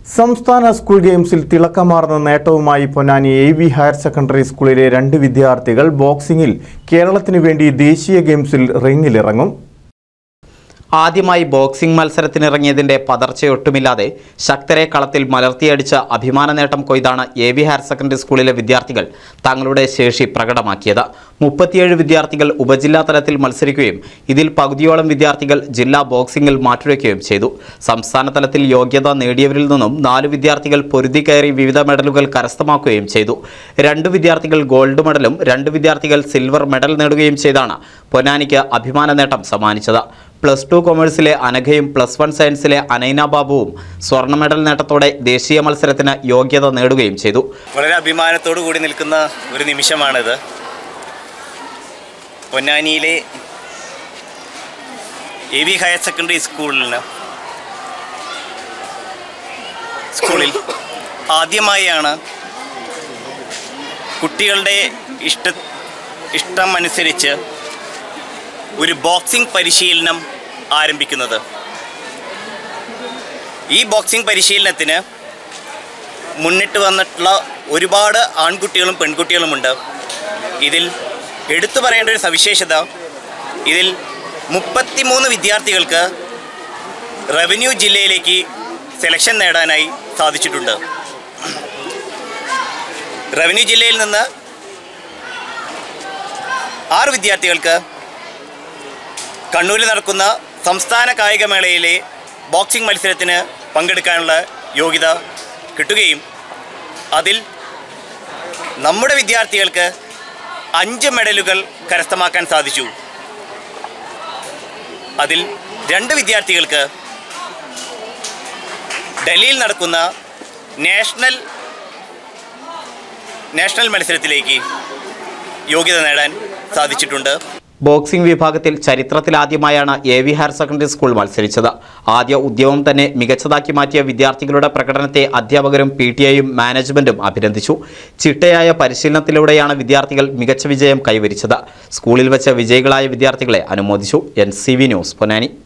സംസ്ഥാന സ്കൂൾ ഗെയിംസിൽ തിളക്കമാർന്ന നേട്ടവുമായി Ponnani A V higher secondary സ്കൂളിലെ രണ്ട് വിദ്യാർത്ഥികൾ ബോക്സിംഗിൽ കേരളത്തിനു വേണ്ടി ദേശീയ ഗെയിംസിൽ റിങ്ങിലിറങ്ങും ആദ്യമായി ബോക്സിംഗ് മത്സരത്തിനിറങ്ങിയതിന്റെ പതർച്ചയൊട്ടുമില്ലാതെ ശക്തരെ കളത്തിൽ മലർത്തിയടിച്ച അഭിമാന നേട്ടം കൊയ്താണ് എ വി ഹയർ സെക്കൻഡറി സ്കൂളിലെ വിദ്യാർത്ഥികൾ തങ്ങളുടെ ശേഷി പ്രകടമാക്കിയത് മുപ്പത്തിയേഴ് വിദ്യാർത്ഥികൾ ഉപജില്ലാ തലത്തിൽ മത്സരിക്കുകയും ഇതിൽ പകുതിയോളം വിദ്യാർത്ഥികൾ ജില്ലാ ബോക്സിംഗിൽ മാറ്റുരയ്ക്കുകയും ചെയ്തു സംസ്ഥാന തലത്തിൽ യോഗ്യത നേടിയവരിൽ നിന്നും നാല് വിദ്യാർത്ഥികൾ പൊരുതി കയറി വിവിധ മെഡലുകൾ കരസ്ഥമാക്കുകയും ചെയ്തു രണ്ട് വിദ്യാർത്ഥികൾ ഗോൾഡ് മെഡലും രണ്ട് വിദ്യാർത്ഥികൾ സിൽവർ മെഡൽ നേടുകയും ചെയ്താണ് പൊന്നാനിക്ക് അഭിമാന നേട്ടം സമ്മാനിച്ചത് പ്ലസ് ടു കൊമേഴ്സിലെ അനഘയും പ്ലസ് വൺ സയൻസിലെ അനൈന ബാബുവും സ്വർണ്ണ മെഡൽ നേട്ടത്തോടെ ദേശീയ മത്സരത്തിന് യോഗ്യത നേടുകയും ചെയ്തു വളരെ അഭിമാനത്തോടു കൂടി നിൽക്കുന്ന ഒരു നിമിഷമാണിത് പൊന്നാനിയിലെ എ വി ഹയർ സെക്കൻഡറി സ്കൂളിന് സ്കൂളിൽ ആദ്യമായാണ് കുട്ടികളുടെ ഇഷ്ട ഇഷ്ടം അനുസരിച്ച് ഒരു ബോക്സിംഗ് പരിശീലനം ആരംഭിക്കുന്നത് ഈ ബോക്സിംഗ് പരിശീലനത്തിന് മുന്നിട്ട് വന്നിട്ടുള്ള ഒരുപാട് ആൺകുട്ടികളും പെൺകുട്ടികളുമുണ്ട് ഇതിൽ എടുത്തു പറയേണ്ട ഒരു സവിശേഷത ഇതിൽ മുപ്പത്തിമൂന്ന് വിദ്യാർത്ഥികൾക്ക് റവന്യൂ ജില്ലയിലേക്ക് സെലക്ഷൻ നേടാനായി സാധിച്ചിട്ടുണ്ട് റവന്യൂ ജില്ലയിൽ നിന്ന് ആറ് വിദ്യാർത്ഥികൾക്ക് കണ്ണൂരിൽ നടക്കുന്ന സംസ്ഥാന കായികമേളയിലെ ബോക്സിംഗ് മത്സരത്തിന് പങ്കെടുക്കാനുള്ള യോഗ്യത കിട്ടുകയും അതിൽ നമ്മുടെ വിദ്യാർത്ഥികൾക്ക് അഞ്ച് മെഡലുകൾ കരസ്ഥമാക്കാൻ സാധിച്ചു അതിൽ രണ്ട് വിദ്യാർത്ഥികൾക്ക് ഡൽഹിയിൽ നടക്കുന്ന നാഷണൽ നാഷണൽ മത്സരത്തിലേക്ക് യോഗ്യത നേടാൻ സാധിച്ചിട്ടുണ്ട് ബോക്സിംഗ് വിഭാഗത്തിൽ ചരിത്രത്തിലാദ്യമായാണ് A V higher secondary school മത്സരിച്ചത് ആദ്യ ഉദ്യമം തന്നെ മികച്ചതാക്കി മാറ്റിയ വിദ്യാർത്ഥികളുടെ പ്രകടനത്തെ അധ്യാപകരും പി ടി ഐയും മാനേജ്മെന്റും അഭിനന്ദിച്ചു ചിട്ടയായ പരിശീലനത്തിലൂടെയാണ് വിദ്യാർത്ഥികൾ മികച്ച വിജയം കൈവരിച്ചത് സ്കൂളിൽ വെച്ച് വിജയികളായ വിദ്യാർത്ഥികളെ അനുമോദിച്ചു N C V news Ponnani